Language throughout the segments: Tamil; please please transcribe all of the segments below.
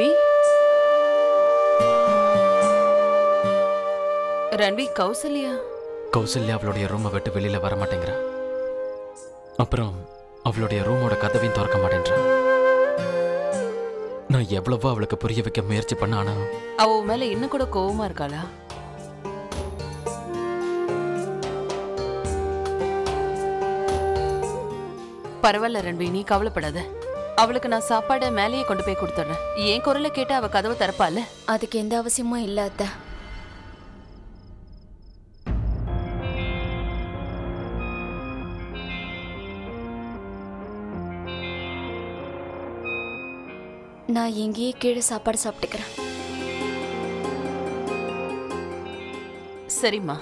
ரன்வி ரன்வி கௌசல்யா கௌசல்யா அவளுடைய ரூமை விட்டு வெளியில வர மாட்டேங்கிறா அப்புறம் அவளுடைய ரூமோட கதவையும் திறக்க மாட்டேன்றா நான் எவ்வளவோ அவளுக்கு புரிய வைக்க முயற்சி பண்ண ஆனா அவ உன் மேல இன்னும் கூட கோவமா இருக்காளா பரவாயில்ல ரன்வி நீ கவலைப்படாத அவளுக்கு நான் சாப்பாடை மேலேயே கொண்டு போய் கொடுத்துட்றேன் என் குரலை கேட்டு அவ கதவை திறப்பால அதுக்கு எந்த அவசியமும் இல்ல அத்தை நான் எங்கேயே கீழே சாப்பாடு சாப்பிட்டுக்கிறேன் சரிம்மா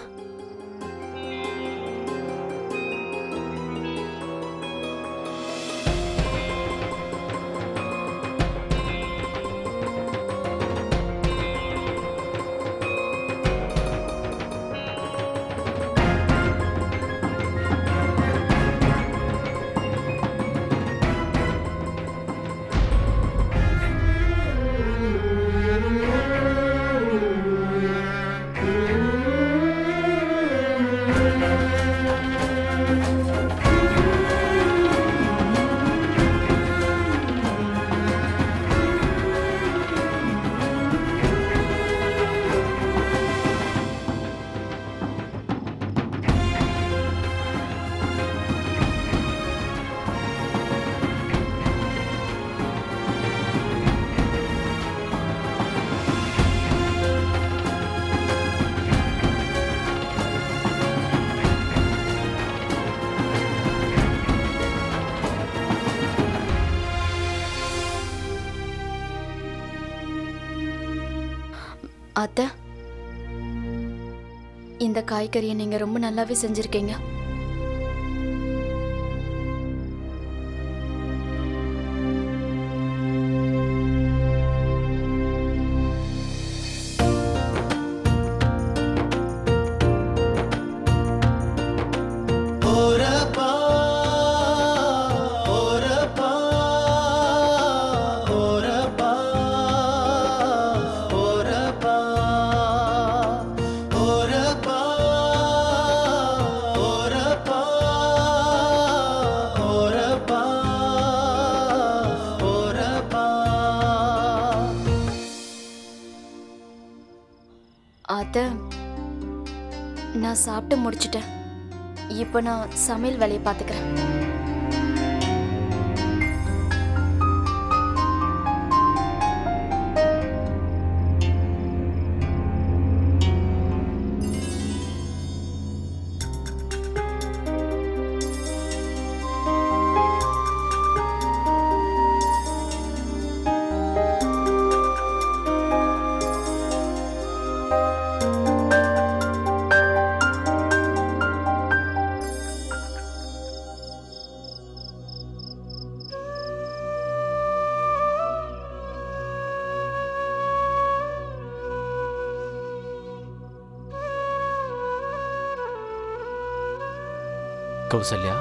அத்தை இந்த காய்கறியை நீங்க ரொம்ப நல்லாவே செஞ்சிருக்கீங்க அத்தை நான் சாப்பிட்டு முடிச்சிட்டேன் இப்போ நான் சமையல் வேலையை பார்த்துக்கிறேன் கௌசல்யா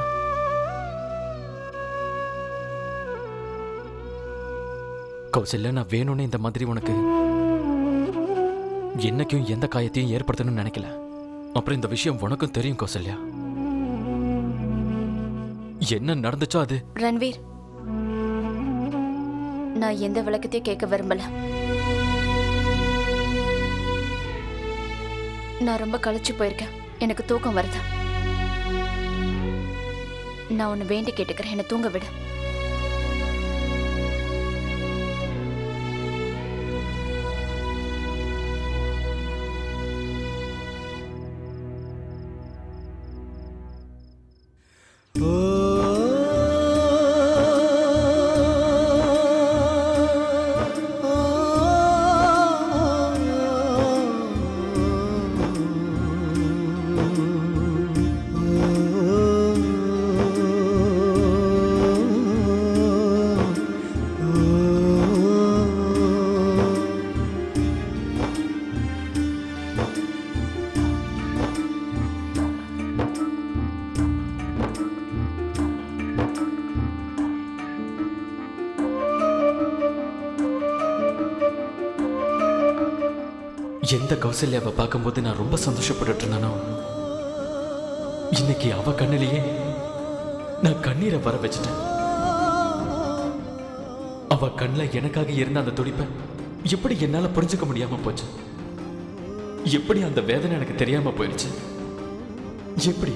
கௌசல்யா நான் வேணும்னு இந்த மாதிரி உனக்கு என்னைக்கும் எந்த காயத்தையும் ஏற்படுத்தணும்னு நினைக்கல அப்புறம் இந்த விஷயம் உனக்கும் தெரியும் கௌசல்யா என்ன நடந்துச்சோ அது ரன்வீர் நான் எந்த விளக்கத்தையும் கேட்க விரும்பல நான் ரொம்ப களைச்சு போயிருக்கேன் எனக்கு தூக்கம் வருது நான் உன்னை வேண்டி கேட்டுக்கிறேன் என்னை தூங்க விடு Oh எந்த கௌசல்யாவை பார்க்கும்போது நான் ரொம்ப சந்தோஷப்பட்டுட்டு இருந்தானோ இன்னைக்கு அவ கண்ணிலேயே நான் கண்ணீரை வர வச்சுட்டேன் அவ கண்ணில் எனக்காக இருந்த அந்த துடிப்பை எப்படி என்னால புரிஞ்சுக்க முடியாம போச்சு எப்படி அந்த வேதனை எனக்கு தெரியாம போயிடுச்சு எப்படி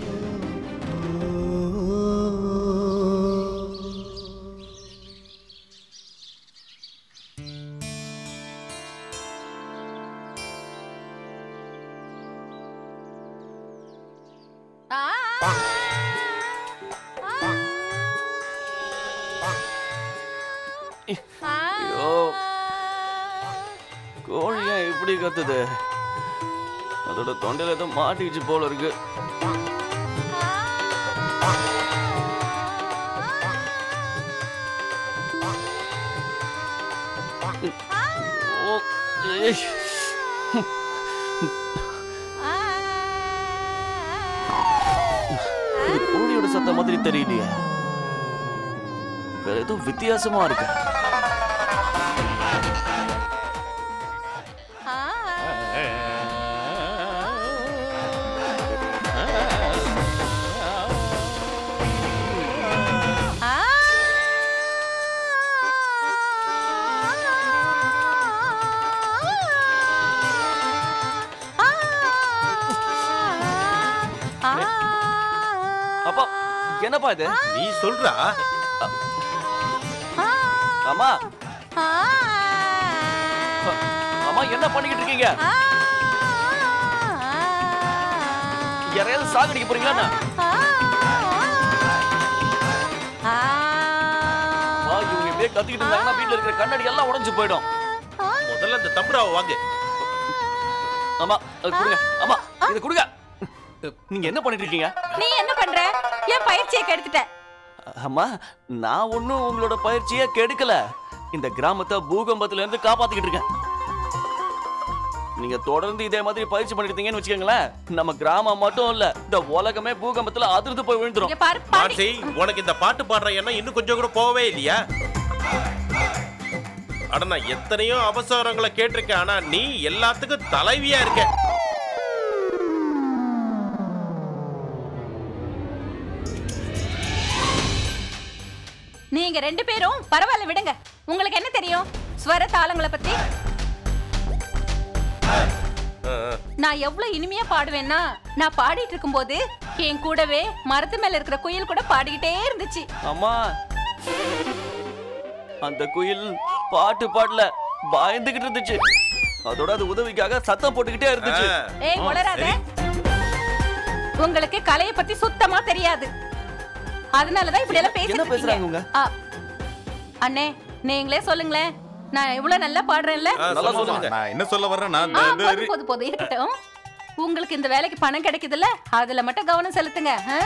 ஐயோ கோழி ஏன் இப்படி கத்துது அதோட தொண்டையில ஏதோ மாட்டிக்கிச்சு போல இருக்கு ஓ, ஏய். இது கோழியோட சத்தம் மாதிரி தெரியலையே வேற ஏதோ வித்தியாசமா இருக்கு அப்பா என்னப்பா இது நீ சொல்றா அம்மா அம்மா என்ன பண்ணிக்கிட்டு இருக்கீங்க யாரையாவது சாகடிக்க போறீங்களா அம்மா இவங்க இப்படியே கத்திக்கிட்டு இருந்தாங்கன்னா வீட்டுல இருக்கிற கண்ணாடி எல்லாம் உடைஞ்சு போயிடும் முதல்ல இந்த தம்புராவை வாங்கு அம்மா அது கொடுங்க அம்மா இதை கொடுங்க நீங்க என்ன பண்ணிட்டு இருக்கீங்க நீ என்ன பண்ற என் பயிற்சியை கெடுத்துட்ட அம்மா நான் ஒன்றும் உங்களோட பயிற்சியை கெடுக்கல இந்த கிராமத்தை பூகம்பத்துல இருந்து காப்பாத்திக்கிட்டு இருக்கேன் நீங்க தொடர்ந்து இதே மாதிரி பயிற்சி பண்ணிட்டு இருந்தீங்கன்னு வச்சுக்கோங்களேன் நம்ம கிராமம் மட்டும் இல்ல இந்த உலகமே பூகம்பத்துல அதிர்ந்து போய் விழுந்துரும் இங்க பாரு பாண்டி மான்சி உனக்கு இந்த பாட்டு பாடுற எண்ணம் இன்னும் கொஞ்சம் கூட போகவே இல்லையா அட நான் எத்தனையோ அவசரங்களை கேட்டிருக்கேன் ஆனா நீ எல்லாத்துக்கும் தலைவியா இருக்க நீங்க ரெண்டு பேரும் பரவாயில்ல விடுங்க உங்களுக்கு என்ன தெரியும் ஸ்வர தாளங்களை பத்தி நான் எவ்வளவு இனிமையா பாடுவேன்னா நான் பாடிட்டு இருக்கும்போது என் கூடவே மரத்து மேல இருக்கிற குயில் கூட பாடிக்கிட்டே இருந்துச்சு அம்மா அந்த குயில் பாட்டு பாடல பயந்துகிட்டு இருந்துச்சு அதோட அது உதவிக்காக சத்தம் போட்டுக்கிட்டே இருந்துச்சு ஆ. ஏய் ஆ, உளராத சரி. உங்களுக்கு கலைய பத்தி சுத்தமா தெரியாது அதனாலதான் இப்படி எல்லாம் என்ன பேசிட்டு பேசுறாங்க உங்க? இருக்கீங்க. ஆ, அண்ணே நீங்களே சொல்லுங்களேன் நான் எவ்வளவு நல்லா பாடுறேன்ல ஆ, நல்லா சொல்லுங்க. சொல்லுங்க. நான் என்ன சொல்ல வர்றேன்னா ஆ, இந்த- இந்த- போதும் போதும் போதும் இருக்கட்டும் உங்களுக்கு இந்த வேலைக்கு பணம் கிடைக்குதுல்ல அதுல மட்டும் கவனம் செலுத்துங்க ஆ?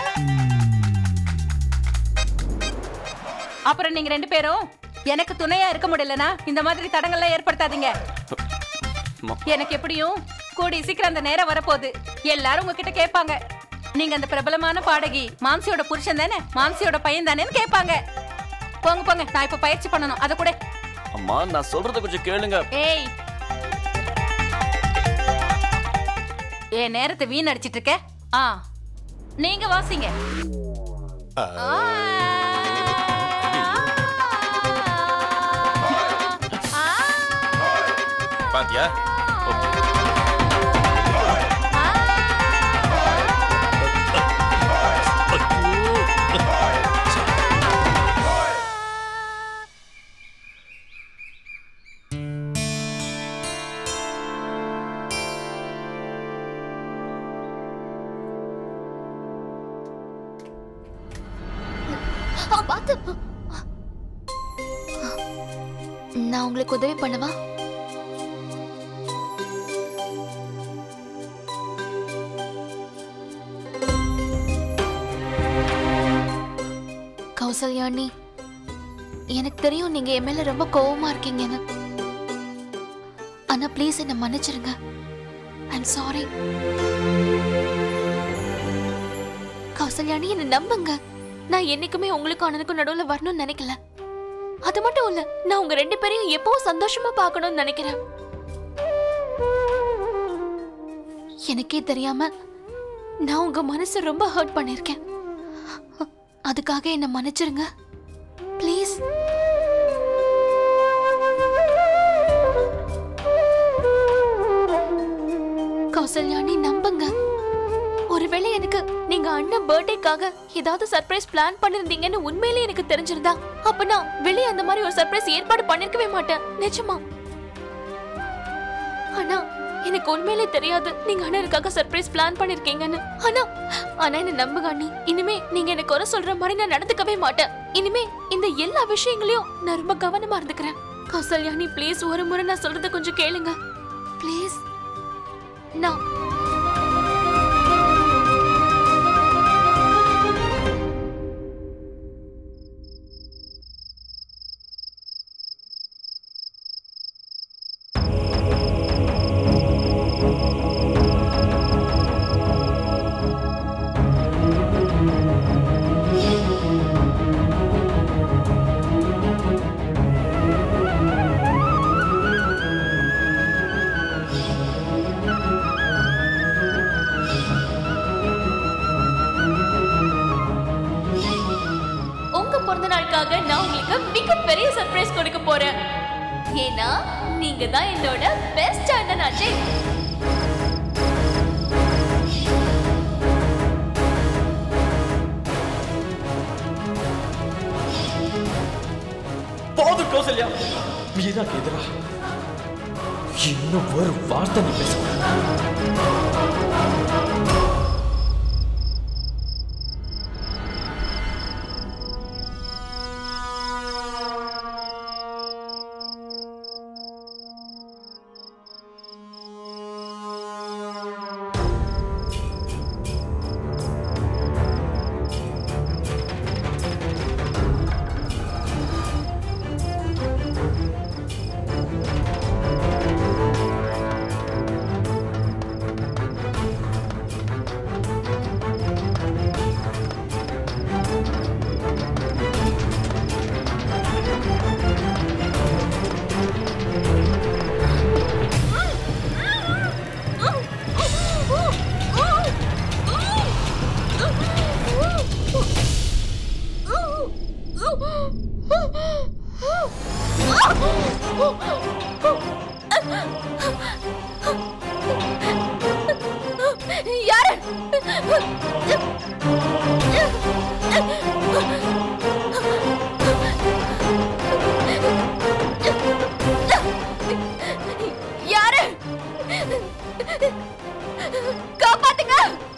அப்புறம் நீங்க ரெண்டு பேரும் எனக்கு துணையா இருக்க முடியலனா இந்த மாதிரி தடங்கள்லாம் ஏற்படுத்தாதீங்க அம்மா. எனக்கு எப்படியும் கூடி சீக்கிரம் அந்த நேரம் வரப்போகுது எல்லாரும் உங்ககிட்ட கேட்பாங்க நீங்க அந்த பிரபலமான பாடகி மாம்சியோட புருஷன் தானே மாம்சியோட பையன் தானேன்னு கேட்பாங்க போங்க போங்க நான் இப்ப பயிற்சி பண்ணணும் அதை கூட அம்மா நான் சொல்றத கொஞ்சம் கேளுங்க ஏய் ஏ நேரத்தை வீணடிச்சிட்டு இருக்க ஆ நீங்க வாசிங்க ஆ. ஆ. பாத்தியா ஆ, பார்த்து நான் உங்களுக்கு உதவி பண்ணவா கௌசல்யாணி எனக்கு தெரியும் நீங்க என் மேல ரொம்ப கோவமா இருக்கீங்கன்னு ஆனா ப்ளீஸ் என்ன மன்னிச்சிருங்க ஐம் சாரி கௌசல்யாணி என்ன நம்புங்க நான் என்னைக்குமே உங்களுக்கும் அண்ணனுக்கும் நடுவுல வரணும்னு நினைக்கல அது மட்டும் இல்ல நான் உங்க ரெண்டு பேரையும் எப்பவும் சந்தோஷமா பார்க்கணும்னு நினைக்கிறேன் எனக்கே தெரியாம நான் உங்க மனசை ரொம்ப ஹர்ட் பண்ணிருக்கேன் அதுக்காக என்ன மன்னிச்சிருங்க ப்ளீஸ் கௌசல்யா நீ நம்புங்க ஒருவேளை எனக்கு நீங்க அண்ணன் பர்த்டேக்காக ஏதாவது சர்ப்ரைஸ் பிளான் பண்ணிருந்தீங்கன்னு உண்மையிலேயே எனக்கு தெரிஞ்சிருந்தா அப்ப நான் வெளியே அந்த மாதிரி ஒரு சர்ப்ரைஸ் ஏற்பாடு பண்ணிருக்கவே மாட்டேன் நிஜமா ஆனா எனக்கு உண்மையிலே தெரியாது நீங்க அண்ணனுக்காக சர்ப்ரைஸ் பிளான் பண்ணிருக்கீங்கன்னு ஆனா ஆனா என்ன நம்புங்க அண்ணி இனிமே நீங்க எனக்கு குறை சொல்ற மாதிரி நான் நடந்துக்கவே மாட்டேன் இனிமே இந்த எல்லா விஷயங்களையும் நான் ரொம்ப கவனமா இருந்துக்கிறேன் கௌசல்யா நீ ப்ளீஸ் ஒரு முறை நான் சொல்றத கொஞ்சம் கேளுங்க ப்ளீஸ் நான் உங்க பிறந்த நாளுக்காக நான் உங்களுக்கு மிகப்பெரிய சர்ப்ரைஸ் கொடுக்க போறேன் ஏன்னா நீங்க தான் என்னோட பெஸ்ட் அண்ணன் ஆச்சே போதும் கௌசல்யா மீராக்கு எதிரா இன்னும் ஒரு வார்த்தை நீ பேச யாரு யாரு காப்பாத்துங்க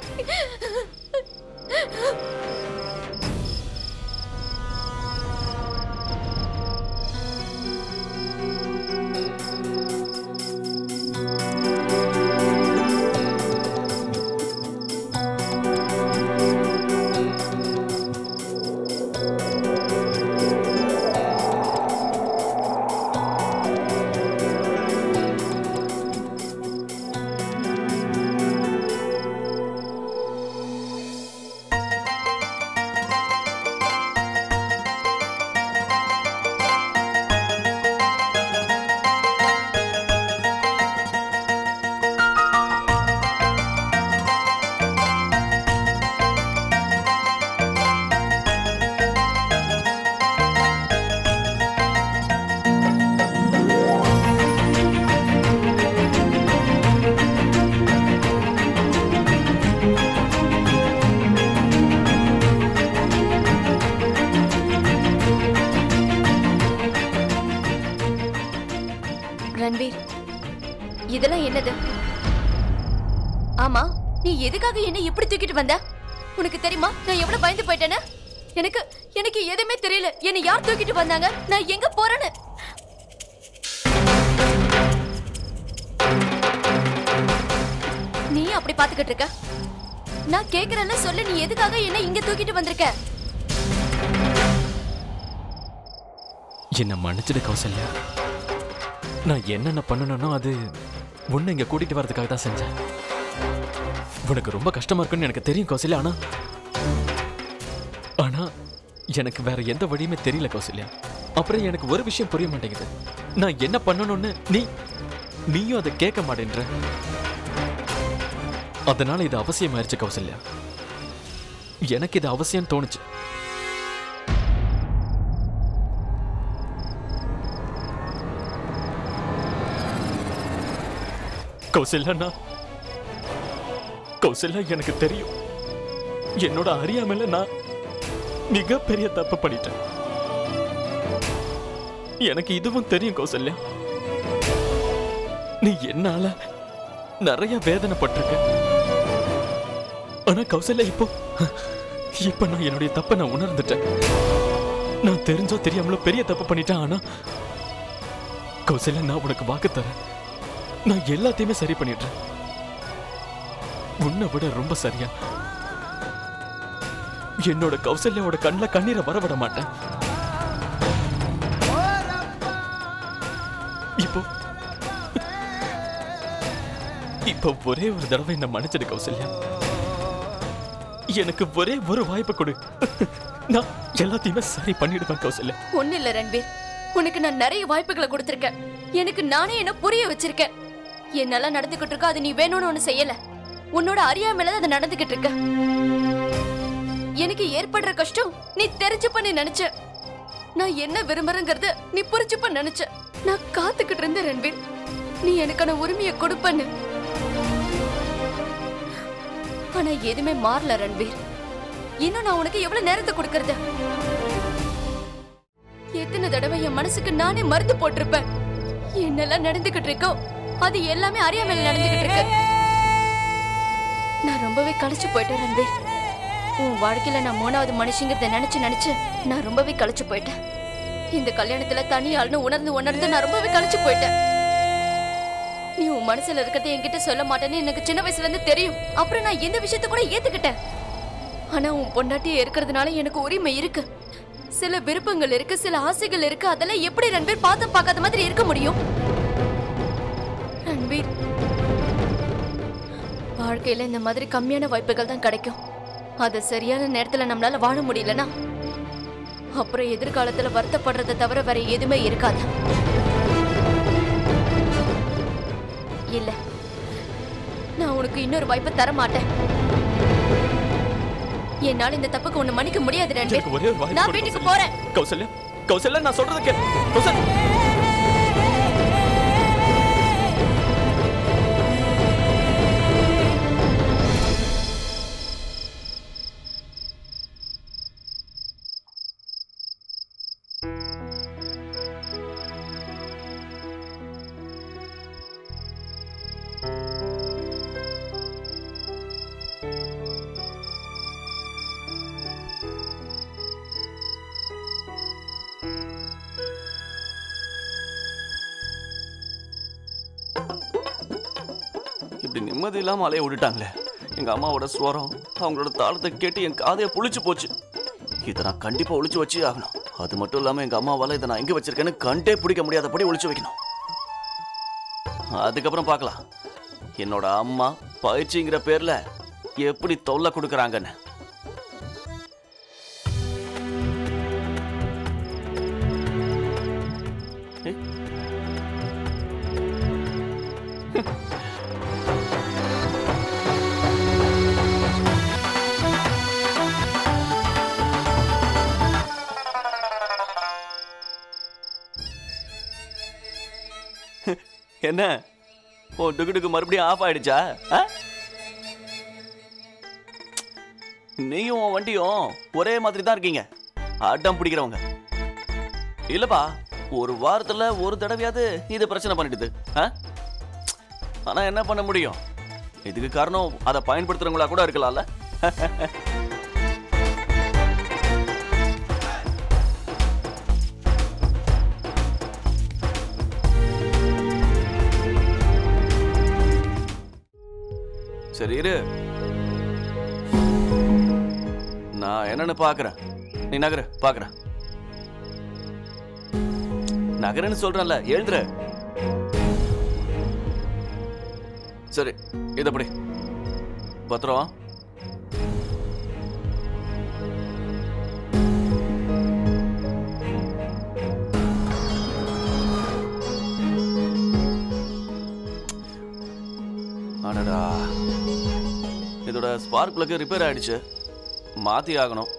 ரன்வீர் இதெல்லாம் என்னது ஆமா நீ எதுக்காக என்ன இப்படி தூக்கிட்டு வந்த உனக்கு தெரியுமா நான் எவ்வளவு பயந்து போயிட்டேன்னு எனக்கு எனக்கு எதுவுமே தெரியல என்னை யார் தூக்கிட்டு வந்தாங்க நான் எங்க போறேன்னு நீ அப்படி பாத்துக்கிட்டு இருக்க நான் கேக்குறேன்ல சொல்லு நீ எதுக்காக என்ன இங்க தூக்கிட்டு வந்திருக்க என்ன மன்னிச்சிடு கௌசல்யா நான் என்னென்ன பண்ணணும்னோ அது உன்னை இங்க கூட்டிட்டு வரதுக்காக தான் செஞ்சேன் உனக்கு ரொம்ப கஷ்டமா இருக்குன்னு எனக்கு தெரியும் கௌசல்யா ஆனா ஆனா எனக்கு வேற எந்த வழியுமே தெரியல கௌசல்யா அப்புறம் எனக்கு ஒரு விஷயம் புரிய மாட்டேங்குது நான் என்ன பண்ணணும்னு நீ நீயும் அதை கேட்க மாட்டேன்ற அதனால இது அவசியமாயிருச்சு கௌசல்யா எனக்கு இது அவசியம் தோணுச்சு கௌசல்யா கௌசல்யா எனக்கு தெரியும் என்னோட அறியாமையில நான் மிகப்பெரிய தப்பு பண்ணிட்டேன் எனக்கு இதுவும் தெரியும் கௌசல்யா நீ என்னால நிறைய வேதனைப்பட்டிருக்க ஆனா கௌசல்யா இப்போ இப்ப நான் என்னுடைய தப்பை நான் உணர்ந்துட்டேன் நான் தெரிஞ்சோ தெரியாமலோ பெரிய தப்பு பண்ணிட்டேன் ஆனா கௌசல்யா நான் உனக்கு வாக்கு தரேன் நான் எல்லாத்தையுமே சரி பண்ணிடுறேன் உன்னை விட ரொம்ப சரியா என்னோட கௌசல்யாவோட கண்ணுல கண்ணீரை வரவிட மாட்டேன் இப்போ இப்போ ஒரே ஒரு தடவை என்ன மன்னிச்சிடு கௌசல்யா எனக்கு ஒரே ஒரு வாய்ப்பு கொடு நான் எல்லாத்தையுமே சரி பண்ணிடுவேன் கௌசல்யா ஒண்ணு இல்ல ரன்பீர் உனக்கு நான் நிறைய வாய்ப்புகளை கொடுத்திருக்கேன் எனக்கு நானே என்ன புரிய வச்சிருக்கேன் என்னால நடந்துகிட்டு இருக்க அது நீ வேணும்னு ஒண்ணு செய்யல உன்னோட அறியாமையில தான் அது நடந்துகிட்டு இருக்க எனக்கு ஏற்படுற கஷ்டம் நீ தெரிஞ்சுப்ப நீ நினைச்ச நான் என்ன விரும்புறேங்கிறத நீ புரிஞ்சுப்ப நினைச்ச நான் காத்துக்கிட்டு இருந்த ரன்பீர் நீ எனக்கான உரிமையை கொடுப்பன்னு ஆனா எதுவுமே மாறல ரன்பீர் இன்னும் நான் உனக்கு எவ்வளவு நேரத்தை கொடுக்கறது எத்தனை தடவை என் மனசுக்கு நானே மருந்து போட்டிருப்பேன் என்னெல்லாம் நடந்துகிட்டு இருக்கோ அது எல்லாமே அறியாமையில நடந்துகிட்டு இருக்கு நான் ரொம்பவே களைச்சு போயிட்டேன் ரன்பீர் உன் வாழ்க்கையில நான் மூணாவது மனுஷங்கிறத நினைச்சு நினைச்சு நான் ரொம்பவே களைச்சு போயிட்டேன் இந்த கல்யாணத்துல தனி ஆள்னு உணர்ந்து உணர்ந்து நான் ரொம்பவே களைச்சு போயிட்டேன் நீ உன் மனசுல இருக்கிறத என்கிட்ட சொல்ல மாட்டேன்னு எனக்கு சின்ன வயசுல இருந்து தெரியும் அப்புறம் நான் எந்த விஷயத்த கூட ஏத்துக்கிட்டேன் ஆனா உன் பொண்டாட்டியே இருக்கிறதுனால எனக்கு உரிமை இருக்கு சில விருப்பங்கள் இருக்கு சில ஆசைகள் இருக்கு அதெல்லாம் எப்படி ரன்பீர் பார்த்து பார்க்காத மாதிரி இருக்க முடியும் ரன்பீர் வாழ்க்கையில இந்த மாதிரி கம்மியான வாய்ப்புகள் தான் கிடைக்கும் அது சரியான நேரத்துல நம்மளால வாழ முடியலனா அப்புறம் எதிர்காலத்துல வருத்தப்படுறதை தவிர வேற எதுவுமே இருக்காது இல்ல நான் உனக்கு இன்னொரு வாய்ப்பு தர மாட்டேன் என்னால இந்த தப்புக்கு ஒண்ணு மன்னிக்க முடியாது எனக்கு ரன்பீர் ஒரே ஒரு வாய்ப்பு நான் கொடு, வீட்டுக்கு கௌசல்யா. போறேன் கௌசல்யா கௌசல்யா நான் சொல்றது கே கௌசல்யா இப்படி நிம்மதி இல்லாம அலைய விட்டுட்டாங்களே எங்க அம்மாவோட ஸ்வரம் அவங்களோட தாளத்தை கேட்டு என் காதைய புளிச்சு போச்சு இதை நான் கண்டிப்பா ஒளிச்சு வச்சே ஆகணும் அது மட்டும் இல்லாம எங்க அம்மாவால இதை நான் எங்க வச்சிருக்கேன்னு கண்டே பிடிக்க முடியாதபடி ஒளிச்சு வைக்கணும் அதுக்கப்புறம் பார்க்கலாம் என்னோட அம்மா பயிற்சிங்கிற பேர்ல எப்படி தொல்லை கொடுக்குறாங்கன்னு ஏய். என்ன ஓ டுக்கு மறுபடியும் ஆஃப் ஆயிடுச்சா ஆ? நீயும் உன் வண்டியும் ஒரே மாதிரி தான் இருக்கீங்க அடம் பிடிக்கிறவங்க இல்லப்பா ஒரு வாரத்துல ஒரு தடவையாவது இது பிரச்சனை பண்ணிடுது ஆ? ஆனா என்ன பண்ண முடியும் இதுக்கு காரணம் அதை பயன்படுத்துறவங்களா கூட இருக்கலாம்ல சரி இரு நான் என்னன்னு பாக்குறேன் நீ நகரு பாக்குறேன் நகருன்னு சொல்றேன்ல எழுந்துரு சரி இதப்படி பத்திரம் அடடா இதோட ஸ்பார்க் பிளக் ரிப்பேர் ஆயிடுச்சு மாத்தி ஆகணும்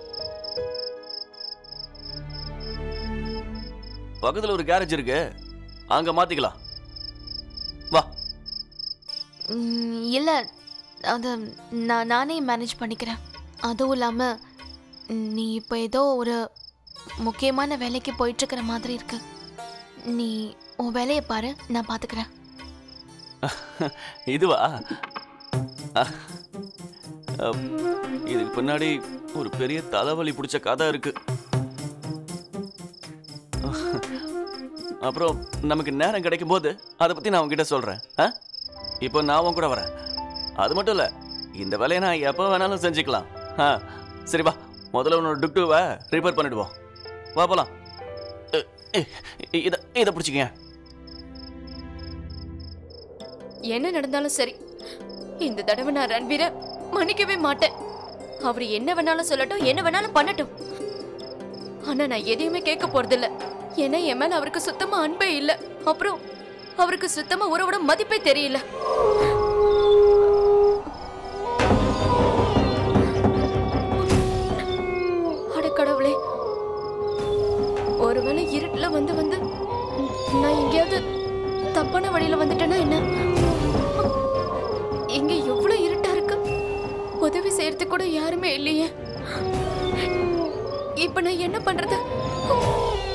பக்கத்துல ஒரு கேரேஜ் இருக்கு அங்க மாத்திக்கலாம் வா ம், இல்ல அது நான் நானே மேனேஜ் பண்ணிக்கிறேன் அதுவும் இல்லாம நீ இப்போ ஏதோ ஒரு முக்கியமான வேலைக்கு போயிட்டு இருக்கிற மாதிரி இருக்கு நீ உன் வேலையை பாரு நான் பாத்துக்கிறேன் இதுவா அஹ், அப், இதுக்கு பின்னாடி ஒரு பெரிய தலைவலி பிடிச்ச கதை இருக்கு அப்புறம் நமக்கு நேரம் கிடைக்கும் போது அதை பத்தி நான் உன்கிட்ட சொல்றேன் ஆ? இப்போ நான் உன் கூட வரேன் அது மட்டும் இல்ல இந்த வேலையை நான் எப்போ வேணாலும் செஞ்சுக்கலாம் ஆ சரி வா முதல்ல உன்னோட டுக்டுவை ரிப்பேர் பண்ணிடுவோம் வா போலாம் அ, இ- இத இதை பிடிச்சிக்கங்க என்ன நடந்தாலும் சரி இந்த தடவை நான் ரன்வீரை மன்னிக்கவே மாட்டேன் அவர் என்ன வேணாலும் சொல்லட்டும் என்ன வேணாலும் பண்ணட்டும் ஆனா நான் எதையுமே கேட்க போறதில்ல ஏன்னா என் மேல அவருக்கு சுத்தமா அன்பே இல்ல அப்புறம் அவருக்கு சுத்தமா உறவோட மதிப்பே தெரியல அட கடவுளே ஒருவேளை இருட்டுல வந்து வந்து நான் எங்கேயாவது தப்பான வழியில வந்துட்டேன்னா என்ன இங்க எவ்வளவு இருட்டா இருக்கு உதவி செய்யறதுக்கு கூட யாருமே இல்லையே இப்ப நான் என்ன பண்றது